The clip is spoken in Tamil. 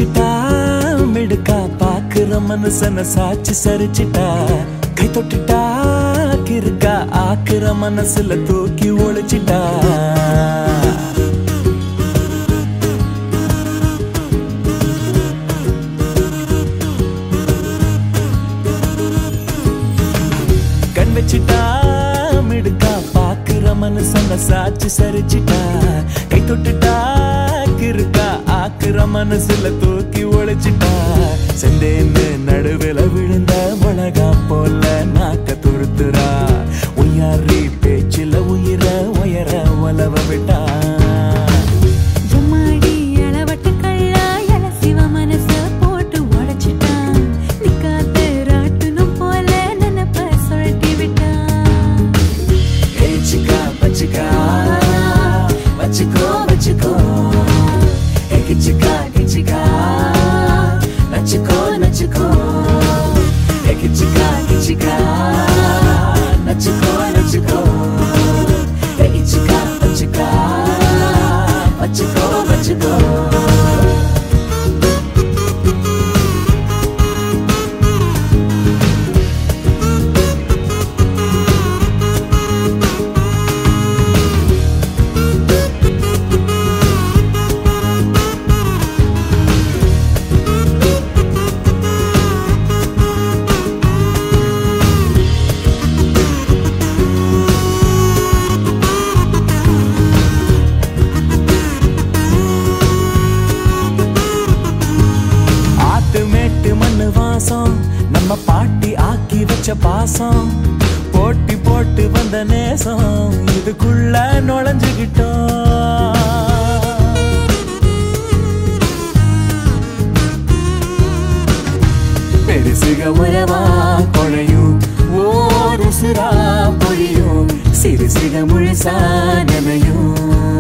வச்சிட்டா மிடுக்கா பாக்குற மனுஷன சாட்சி சரிச்சிட்டா கை தொட்டுட்டா கிறுக்கா ஆக்குற மனசுல தூக்கி ஒழிச்சிட்டா கண் வச்சிட்டா மிடுக்கா பாக்குற மனுஷன சாட்சி சரிச்சிட்டா கை தொட்டுட்டா கிறுக்கா ஆக்குற மனசுல தூக்கி ஒழிச்சிட்டா செந்தேன்னு நடுவில் விழுந்த மிளகா போல நாக்க துருத்துறா உயாரி பேச்சில உயிர உயர உலவ விட்டா எம்மாடி அளவட்ட கள்ளா எல சிவ மனச போட்டு உடைச்சிட்டான் நிக்காத ராட்டுனம் போல நினைப்ப சொல்லி விட்டான் ஏச்சிக்கா பச்சிக்கா வச்சுக்கோ வச்சுக்கோ ஏ கிச்சிக்கா கிச்சிக்கா நச்சுக்கோ நச்சுக்கோ ஏ கிச்சிக்கா கிச்சிக்கா நச்சுக்கோ நச்சுக்கோ ஏ கிச்சிக்கா பச்சிக்கா வச்சுக்கோ வச்சுக்கோ ஆத்து மேட்டு மண்ணு வாசம் நம்ம பாட்டி ஆக்கி வச்ச பாசம் போட்டி போட்டு வந்த நேசம் இதுக்குள்ள நுழைஞ்சுகிட்டோம் பெருசுக உறவா குழையும் ஓர் உசுரா பொழியும் சிறுசிக முழுசா நனையும்